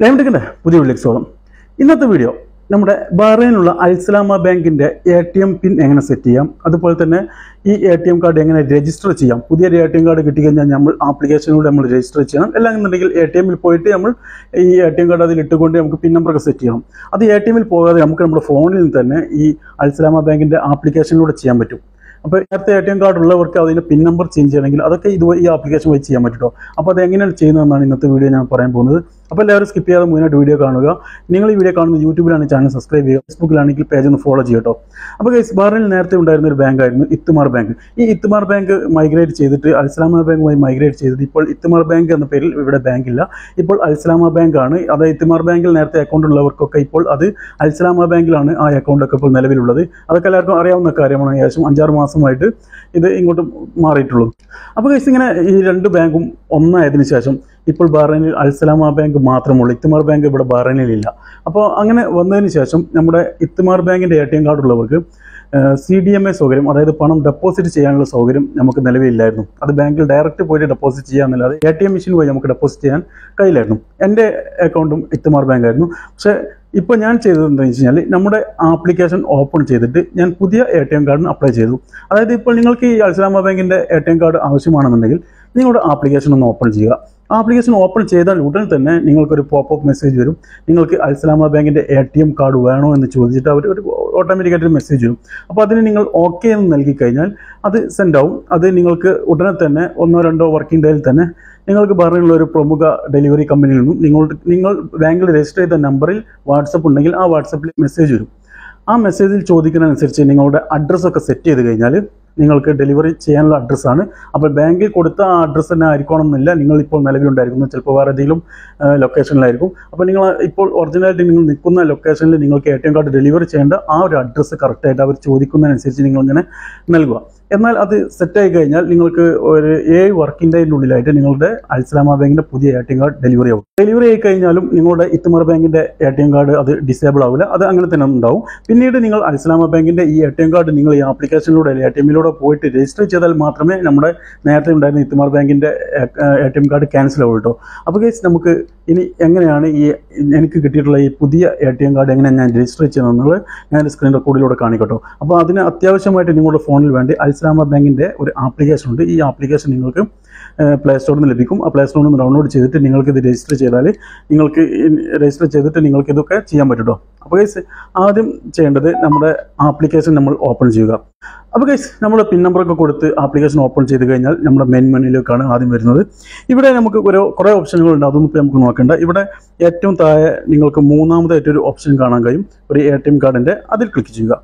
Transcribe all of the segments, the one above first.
ലൈംടെക്കിൻ്റെ പുതിയ വീട്ടിലേക്ക് സ്വാഗതം ഇന്നത്തെ വീഡിയോ നമ്മുടെ ബഹ്റൈനിലുള്ള അൽസലാമ ബാങ്കിൻ്റെ എ ടി എം പിൻ എങ്ങനെ സെറ്റ് ചെയ്യാം അതുപോലെ തന്നെ ഈ എ ടി എം കാർഡ് എങ്ങനെ രജിസ്റ്റർ ചെയ്യാം പുതിയൊരു എ ടി എം കാർഡ് കിട്ടിക്കഴിഞ്ഞാൽ നമ്മൾ ആപ്ലിക്കേഷനിലൂടെ നമ്മൾ രജിസ്റ്റർ ചെയ്യണം എല്ലാം എന്നുണ്ടെങ്കിൽ എ ടി എമ്മിൽ പോയിട്ട് നമ്മൾ ഈ എ ടി എം കാർഡ് അതിൽ ഇട്ടുകൊണ്ട് നമുക്ക് പിൻ നമ്പറൊക്കെ സെറ്റ് ചെയ്യണം അത് എ ടി എമ്മിൽ പോകാതെ നമുക്ക് നമ്മുടെ ഫോണിൽ നിന്ന് തന്നെ ഈ അൽസലാമ ബാങ്കിൻ്റെ ആപ്ലിക്കേഷനിലൂടെ ചെയ്യാൻ പറ്റും അപ്പോൾ നേരത്തെ എ ടി എം കാർഡ് ഉള്ളവർക്ക് അതിൻ്റെ പിൻ നമ്പർ ചേഞ്ച് ചെയ്യണമെങ്കിൽ അതൊക്കെ ഇത് ഈ ആപ്ലിക്കേഷൻ വഴി ചെയ്യാൻ പറ്റുമോ അപ്പോൾ അത് എങ്ങനെയാണ് ചെയ്യുന്നതെന്നാണ് ഇന്നത്തെ വീഡിയോ ഞാൻ പറയാൻ പോകുന്നത് അപ്പോൾ എല്ലാവരും സ്കിപ്പ് ചെയ്യാതെ മുന്നോട്ട് വീഡിയോ കാണുക നിങ്ങൾ ഈ വീഡിയോ കാണുന്നത് യൂട്യൂബിലാണ് ചാനൽ സബ്സ്ക്രൈബ് ചെയ്യുക ഫേസ്ബുക്കിലാണെങ്കിൽ പേജ് ഒന്ന് ഫോളോ ചെയ്യട്ടോ അപ്പോൾ ഗൈസ് ബഹ്റൈനിൽ നേരത്തെ ഉണ്ടായിരുന്ന ഒരു ബാങ്കായിരുന്നു ഇത്തുമാർ ബാങ്ക് ഈ ഇത്തുമാർ ബാങ്ക് മൈഗ്രേറ്റ് ചെയ്തിട്ട് അൽസലാമ ബാങ്കുമായി മൈഗ്രേറ്റ് ചെയ്തിട്ട് ഇപ്പോൾ ഇത്തുമാർ ബാങ്ക് എന്ന പേരിൽ ഇവിടെ ബാങ്കില്ല ഇപ്പോൾ അൽസലാമ ബാങ്ക് ആണ് അത് ഇത്തുമാർ ബാങ്കിൽ നേരത്തെ അക്കൗണ്ട് ഉള്ളവർക്കൊക്കെ ഇപ്പോൾ അത് അൽസലാമ ബാങ്കിലാണ് ആ അക്കൗണ്ടൊക്കെ ഇപ്പോൾ നിലവിലുള്ളത് അതൊക്കെ എല്ലാവർക്കും അറിയാവുന്ന കാര്യമാണ് ഏകദേശം അഞ്ചാറ് മാസമായിട്ട് ഇത് ഇങ്ങോട്ട് മാറിയിട്ടുള്ളൂ അപ്പോൾ ഗൈസ് ഇങ്ങനെ ഈ രണ്ട് ബാങ്കും ഒന്നായതിനു ശേഷം ഇപ്പോൾ ബഹ്റൈനിൽ അൽസലാമ ബാങ്ക് മാത്രമുള്ളൂ ഇത്തുമാർ ബാങ്ക് ഇവിടെ ബഹ്റൈനിലില്ല അപ്പോൾ അങ്ങനെ വന്നതിന് ശേഷം നമ്മുടെ ഇത്തുമാർ ബാങ്കിൻ്റെ എ ടി എം കാർഡ് ഉള്ളവർക്ക് സി ഡി എം എ സൗകര്യം അതായത് പണം ഡെപ്പോസിറ്റ് ചെയ്യാനുള്ള സൗകര്യം നമുക്ക് നിലവിലില്ലായിരുന്നു അത് ബാങ്കിൽ ഡയറക്റ്റ് പോയിട്ട് ഡെപ്പോസിറ്റ് ചെയ്യാമെന്നല്ലാതെ എ ടി എം മെഷീൻ വഴി നമുക്ക് ഡെപ്പോസിറ്റ് ചെയ്യാൻ കഴിയില്ലായിരുന്നു എൻ്റെ അക്കൗണ്ടും ഇത്തുമാർ ബാങ്ക് ആയിരുന്നു പക്ഷേ ഇപ്പോൾ ഞാൻ ചെയ്തത് എന്താണെന്ന് വെച്ച് കഴിഞ്ഞാൽ നമ്മുടെ ആപ്ലിക്കേഷൻ ഓപ്പൺ ചെയ്തിട്ട് ഞാൻ പുതിയ എ ടി എം കാർഡിന് അപ്ലൈ ചെയ്തു അതായത് ഇപ്പോൾ നിങ്ങൾക്ക് ഈ അൽസലാമ ബാങ്കിൻ്റെ എ ടി എം കാർഡ് ആവശ്യമാണെന്നുണ്ടെങ്കിൽ നിങ്ങളുടെ ആപ്ലിക്കേഷൻ ഒന്ന് ഓപ്പൺ ചെയ്യുക ആപ്ലിക്കേഷൻ ഓപ്പൺ ചെയ്താൽ ഉടൻ തന്നെ നിങ്ങൾക്കൊരു പോപ്പപ്പ് മെസ്സേജ് വരും നിങ്ങൾക്ക് അൽസലാമ ബാങ്കിൻ്റെ എ ടി എം കാർഡ് വേണോ എന്ന് ചോദിച്ചിട്ട് അവർ ഒരു ഓട്ടോമാറ്റിക്കായിട്ട് മെസ്സേജ് വരും അപ്പോൾ അതിന് നിങ്ങൾ ഓക്കെ എന്ന് നൽകി കഴിഞ്ഞാൽ അത് സെൻഡ് ആവും അത് നിങ്ങൾക്ക് ഉടനെ തന്നെ ഒന്നോ രണ്ടോ വർക്കിംഗ് ഡേയിൽ തന്നെ നിങ്ങൾക്ക് പറഞ്ഞുള്ള ഒരു പ്രമുഖ ഡെലിവറി കമ്പനിയിൽ നിന്നും നിങ്ങൾ നിങ്ങൾ ബാങ്കിൽ രജിസ്റ്റർ ചെയ്ത നമ്പറിൽ വാട്സപ്പ് ഉണ്ടെങ്കിൽ ആ വാട്സപ്പിൽ മെസ്സേജ് വരും ആ മെസ്സേജിൽ ചോദിക്കുന്നതനുസരിച്ച് നിങ്ങളുടെ അഡ്രസ്സൊക്കെ സെറ്റ് ചെയ്ത് കഴിഞ്ഞാൽ നിങ്ങൾക്ക് ഡെലിവറി ചെയ്യാനുള്ള അഡ്രസ്സാണ് അപ്പോൾ ബാങ്കിൽ കൊടുത്ത ആ അഡ്രസ്സ് തന്നെ ആയിരിക്കണം എന്നില്ല നിങ്ങൾ ഇപ്പോൾ നിലവിലുണ്ടായിരിക്കുന്നത് ചിലപ്പോൾ വേറെ ഏതെങ്കിലും ലൊക്കേഷനിലായിരിക്കും അപ്പോൾ നിങ്ങൾ ഇപ്പോൾ ഒറിജിനലായിട്ട് നിങ്ങൾ നിൽക്കുന്ന ലൊക്കേഷനിൽ നിങ്ങൾക്ക് A T M card delivery ചെയ്യേണ്ട ആ ഒരു അഡ്രസ്സ് കറക്റ്റായിട്ട് അവർ ചോദിക്കുന്നതനുസരിച്ച് നിങ്ങൾ ഇങ്ങനെ നൽകുക എന്നാൽ അത് സെറ്റായി കഴിഞ്ഞാൽ നിങ്ങൾക്ക് ഒരു ഏഴ് വർക്കിംഗ് ഡേയുടെ ഉള്ളിലായിട്ട് നിങ്ങളുടെ അൽസലാമ ബാങ്കിൻ്റെ പുതിയ A T M card delivery ആവും ഡെലിവറി ആയി കഴിഞ്ഞാലും നിങ്ങളുടെ ഇത്തുമർ ബാങ്കിൻ്റെ എ ടി എം കാർഡ് അത് ഡിസേബിൾ ആവില്ല അത് അങ്ങനെ തന്നെ ഉണ്ടാവും പിന്നീട് നിങ്ങൾ അൽസലാമ ബാങ്കിൻ്റെ ഈ എ ടി എം കാർഡ് നിങ്ങൾ ഈ ആപ്ലിക്കേഷനിലൂടെ എ ടി എമ്മിലൂടെ പോയിട്ട് രജിസ്റ്റർ ചെയ്താൽ മാത്രമേ നമ്മുടെ നേരത്തെ ഉണ്ടായിരുന്ന ഇത്തുമാർ ബാങ്കിൻ്റെ A T M card cancel ആവുള്ളൂ കേട്ടോ അപ്പോൾ ഗൈസ് നമുക്ക് ഇനി എങ്ങനെയാണ് ഈ എനിക്ക് കിട്ടിയിട്ടുള്ള ഈ പുതിയ എ ടി എം കാർഡ് എങ്ങനെ ഞാൻ രജിസ്റ്റർ ചെയ്യുന്നത് ഞാൻ സ്ക്രീൻ റെക്കോർഡിലൂടെ കാണിക്കട്ടോ അപ്പോൾ അതിന് അത്യാവശ്യമായിട്ട് നിങ്ങളുടെ ഫോണിൽ വേണ്ടി അൽസലാമ ബാങ്കിൻ്റെ ഒരു ആപ്ലിക്കേഷൻ ഉണ്ട് ഈ ആപ്ലിക്കേഷൻ നിങ്ങൾക്ക് പ്ലേ സ്റ്റോറിൽ നിന്ന് ലഭിക്കും ആ പ്ലേ സ്റ്റോറിൽ നിന്ന് ഡൗൺലോഡ് ചെയ്തിട്ട് നിങ്ങൾക്ക് ഇത് രജിസ്റ്റർ ചെയ്താൽ നിങ്ങൾക്ക് രജിസ്റ്റർ ചെയ്തിട്ട് നിങ്ങൾക്ക് ഇതൊക്കെ ചെയ്യാൻ പറ്റും കേട്ടോ അപ്പോൾ ഗൈസ് ആദ്യം ചെയ്യേണ്ടത് നമ്മുടെ ആപ്ലിക്കേഷൻ നമ്മൾ ഓപ്പൺ ചെയ്യുക അപ്പോൾ ഗൈസ് നമ്മൾ പിൻ നമ്പറൊക്കെ കൊടുത്ത് ആപ്ലിക്കേഷൻ ഓപ്പൺ ചെയ്ത് കഴിഞ്ഞാൽ നമ്മുടെ മെയിൻ മെനുവിലേക്കാണ് ആദ്യം വരുന്നത് ഇവിടെ നമുക്ക് ഒരു കുറേ ഓപ്ഷനുകളുണ്ട് അതൊന്നും ഇപ്പോൾ നമുക്ക് നോക്കേണ്ട ഇവിടെ ഏറ്റവും താഴെ നിങ്ങൾക്ക് മൂന്നാമതായിട്ട് ഒരു ഓപ്ഷൻ കാണാൻ കഴിയും ഒരു എ ടി എം കാർഡിൻ്റെ അതിൽ ക്ലിക്ക് ചെയ്യുക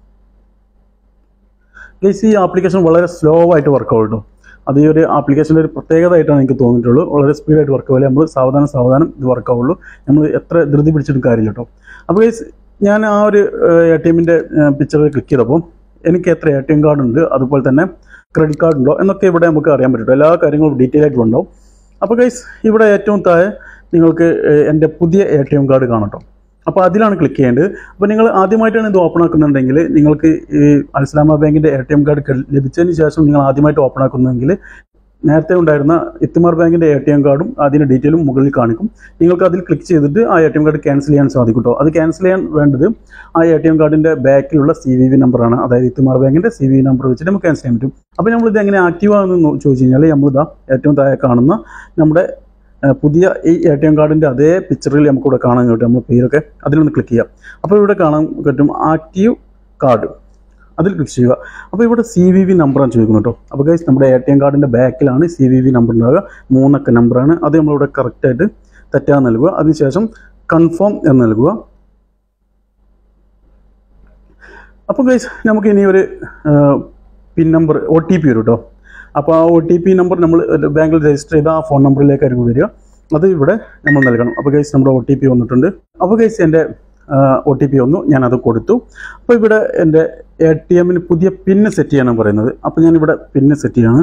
ഗൈസ് ഈ ആപ്ലിക്കേഷൻ വളരെ സ്ലോ ആയിട്ട് വർക്ക് ആവും കേട്ടോ അത് ഈ ഒരു ആപ്ലിക്കേഷൻ്റെ ഒരു പ്രത്യേകതയായിട്ടാണ് എനിക്ക് തോന്നിയിട്ടുള്ളൂ വളരെ സ്പീഡായിട്ട് വർക്ക് ആവില്ല നമ്മൾ സാവധാനം സാവധാനം ഇത് വർക്ക് ആവുള്ളൂ നമ്മൾ എത്ര ധൃതി പിടിച്ചിട്ടും കാര്യമില്ല കേട്ടോ അപ്പോൾ ഗൈസ് ഞാൻ ആ ഒരു എ ടി എമ്മിൻ്റെ പിക്ചറിൽ ക്ലിക്ക് ചെയ്തപ്പോൾ എനിക്ക് എത്ര എ ടി എം കാർഡ് ഉണ്ട് അതുപോലെ തന്നെ ക്രെഡിറ്റ് കാർഡ് ഉണ്ടോ എന്നൊക്കെ ഇവിടെ നമുക്ക് അറിയാൻ പറ്റും എല്ലാ കാര്യങ്ങളും ഡീറ്റെയിൽ ആയിട്ട് ഉണ്ടാവും അപ്പോൾ ഗൈസ് ഇവിടെ ഏറ്റവും താഴെ നിങ്ങൾക്ക് എൻ്റെ പുതിയ എ ടി എം കാർഡ് കാണട്ടോ അപ്പോൾ അതിലാണ് ക്ലിക്ക് ചെയ്യേണ്ടത് അപ്പോൾ നിങ്ങൾ ആദ്യമായിട്ടാണ് ഇത് ഓപ്പൺ ആക്കുന്നുണ്ടെങ്കിൽ നിങ്ങൾക്ക് ഈ അൽസലാമ ബാങ്കിൻ്റെ എ ടി എം കാർഡ് ലഭിച്ചതിന് ശേഷം നിങ്ങൾ ആദ്യമായിട്ട് ഓപ്പൺ ആക്കുന്നെങ്കിൽ നേരത്തെ ഉണ്ടായിരുന്ന ഇത്തുമാർ ബാങ്കിൻ്റെ എ ടി എം കാർഡും അതിൻ്റെ ഡീറ്റെയിലും മുകളിൽ കാണിക്കും നിങ്ങൾക്ക് അതിൽ ക്ലിക്ക് ചെയ്തിട്ട് ആ A T M card cancel ചെയ്യാൻ സാധിക്കും കേട്ടോ അത് ക്യാൻസൽ ചെയ്യാൻ വേണ്ടത് ആ എ ടി എം കാർഡിൻ്റെ ബാക്കിലുള്ള സി വി വി നമ്പറാണ് അതായത് ഇത്തുമാർ ബാങ്കിൻ്റെ സി വി നമ്പർ വെച്ചിട്ട് നമുക്ക് ക്യാൻസൽ ചെയ്യാൻ പറ്റും അപ്പോൾ നമ്മളിത് എങ്ങനെ ആക്റ്റീവ് ആകുമെന്ന് ചോദിച്ചു കഴിഞ്ഞാൽ നമ്മളിതാ ഏറ്റവും താഴെ കാണുന്ന നമ്മുടെ പുതിയ ഈ എ ടി എം കാർഡിൻ്റെ അതേ പിക്ചറിൽ നമുക്കിവിടെ കാണാൻ പറ്റും നമ്മൾ പേരൊക്കെ അതിലൊന്ന് ക്ലിക്ക് ചെയ്യാം അപ്പോൾ ഇവിടെ കാണാൻ പറ്റും ആക്റ്റീവ് കാർഡ് അതിൽ ക്ലിക്ക് ചെയ്യുക അപ്പോൾ ഇവിടെ സി വി വി നമ്പറാണ് ചോദിക്കുന്നത് കേട്ടോ അപ്പോൾ ഗൈസ് നമ്മുടെ എ ടി എം കാർഡിൻ്റെ ബാക്കിലാണ് സി വി വി നമ്പർ ഉണ്ടാകുക മൂന്നൊക്കെ നമ്പറാണ് അത് നമ്മളിവിടെ കറക്റ്റായിട്ട് തെറ്റാതെ നൽകുക അതിനുശേഷം കൺഫേം എന്ന് നൽകുക അപ്പോൾ ഗൈസ് നമുക്ക് ഇനി ഒരു PIN number O T P വരും കേട്ടോ അപ്പോൾ ആ ഒ ടി പി നമ്പർ നമ്മൾ ബാങ്കിൽ രജിസ്റ്റർ ചെയ്ത ആ ഫോൺ നമ്പറിലേക്കായിരിക്കും വരിക അത് ഇവിടെ നമ്മൾ നൽകണം അപ്പോൾ ഗൈസ് നമ്മുടെ ഒ ടി പി വന്നിട്ടുണ്ട് അപ്പോൾ ഗൈസ് എൻ്റെ ഒ ടി പി വന്നു ഞാനത് കൊടുത്തു അപ്പോൾ ഇവിടെ എൻ്റെ എ ടി എമ്മിന് പുതിയ പിന്ന് സെറ്റ് ചെയ്യാനാണ് പറയുന്നത് അപ്പോൾ ഞാനിവിടെ പിന്ന് സെറ്റ് ചെയ്യാണ്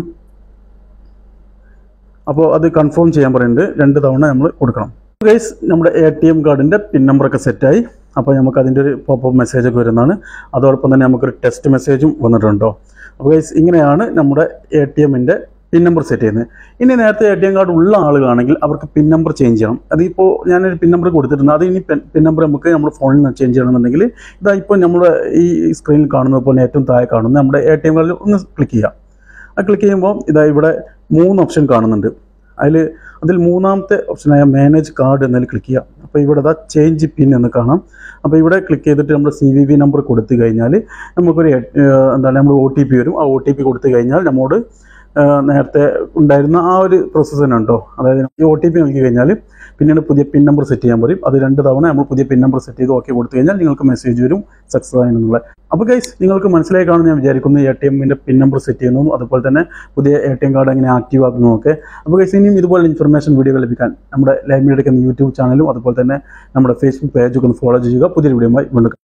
അപ്പോൾ അത് കൺഫേം ചെയ്യാൻ പറയുന്നുണ്ട് രണ്ട് തവണ നമ്മൾ കൊടുക്കണം ഗൈസ് നമ്മുടെ എ ടി എം കാർഡിൻ്റെ പിൻ നമ്പറൊക്കെ സെറ്റായി അപ്പോൾ നമുക്ക് അതിൻ്റെ ഒരു പോപ്പപ്പ് മെസ്സേജ് ഒക്കെ വരുന്നതാണ് അതോടൊപ്പം തന്നെ നമുക്കൊരു ടെസ്റ്റ് മെസ്സേജും വന്നിട്ടുണ്ടോ അപ്പോൾ ഗൈസ് ഇങ്ങനെയാണ് നമ്മുടെ എ ടി എമ്മിൻ്റെ പിൻ നമ്പർ സെറ്റ് ചെയ്യുന്നത് ഇനി നേരത്തെ എ ടി എം കാർഡ് ഉള്ള ആളുകളാണെങ്കിൽ അവർക്ക് പിൻ നമ്പർ ചേഞ്ച് ചെയ്യണം അതിപ്പോൾ ഞാനൊരു പിൻ നമ്പർ കൊടുത്തിട്ടുണ്ട് അത് ഇനി പിൻ നമ്പർ നമുക്ക് നമ്മുടെ ഫോണിൽ നിന്ന് ചേഞ്ച് ചെയ്യണമെന്നുണ്ടെങ്കിൽ ഇതാ ഇപ്പോൾ നമ്മുടെ ഈ സ്ക്രീനിൽ കാണുന്നത് പോലെ ഏറ്റവും താഴെ കാണുന്ന നമ്മുടെ എ ടി എം കാർഡിൽ ഒന്ന് ക്ലിക്ക് ചെയ്യാം ആ ക്ലിക്ക് ചെയ്യുമ്പോൾ ഇതാ ഇവിടെ മൂന്ന് ഓപ്ഷൻ കാണുന്നുണ്ട് അതിൽ അതിൽ മൂന്നാമത്തെ ഓപ്ഷനായ മാനേജ് കാർഡ് എന്നതിൽ ക്ലിക്ക് ചെയ്യാം അപ്പോൾ ഇവിടെ ഇതാ ചേഞ്ച് പിൻ എന്ന് കാണാം അപ്പോൾ ഇവിടെ ക്ലിക്ക് ചെയ്തിട്ട് നമ്മൾ സി വി വി നമ്പർ കൊടുത്തു കഴിഞ്ഞാൽ നമുക്കൊരു എ- ഏഹ് എന്താണ് നമ്മൾ ഒ ടി പി വരും ആ ഒ ടി പി കൊടുത്തു കഴിഞ്ഞാൽ നമ്മോട് ഏഹ് നേരത്തെ ഉണ്ടായിരുന്ന ആ ഒരു പ്രോസസ്സ് തന്നെ ഉണ്ടോ അതായത് ഈ ഒ ടി പി നൽകി കഴിഞ്ഞാൽ പിന്നീട് പുതിയ പിൻ നമ്പർ സെറ്റ് ചെയ്യാൻ പറയും അത് രണ്ട് തവണ നമ്മൾ പുതിയ പിൻ നമ്പർ സെറ്റ് ചെയ്ത് ഓക്കെ കൊടുത്തു കഴിഞ്ഞാൽ നിങ്ങൾക്ക് മെസ്സേജ് വരും സക്സസ് ആയി എന്നുള്ളത് അപ്പോൾ ഗൈസ് നിങ്ങൾക്ക് മനസ്സിലായി കാണുമെന്ന് ഞാൻ വിചാരിക്കുന്നു എ ടി എമ്മിൻ്റെ പിൻ നമ്പർ സെറ്റ് ചെയ്യുന്നതും അതുപോലെ തന്നെ പുതിയ എ ടി എം കാർഡ് എങ്ങനെ ആക്റ്റീവ് ആക്കുന്നതും ഒക്കെ അപ്പോൾ ഗൈസ് ഇനിയും ഇതുപോലെ ഇൻഫർമേഷൻ വീഡിയോകൾ ലഭിക്കാൻ നമ്മുടെ ലൈവ് മീഡിയ എന്ന യൂട്യൂബ് ചാനലും അതുപോലെ തന്നെ നമ്മുടെ ഫേസ്ബുക്ക് പേജൊക്കെ ഒന്ന് ഫോളോ ചെയ്യുക പുതിയൊരു വീഡിയോയുമായി വീണ്ടും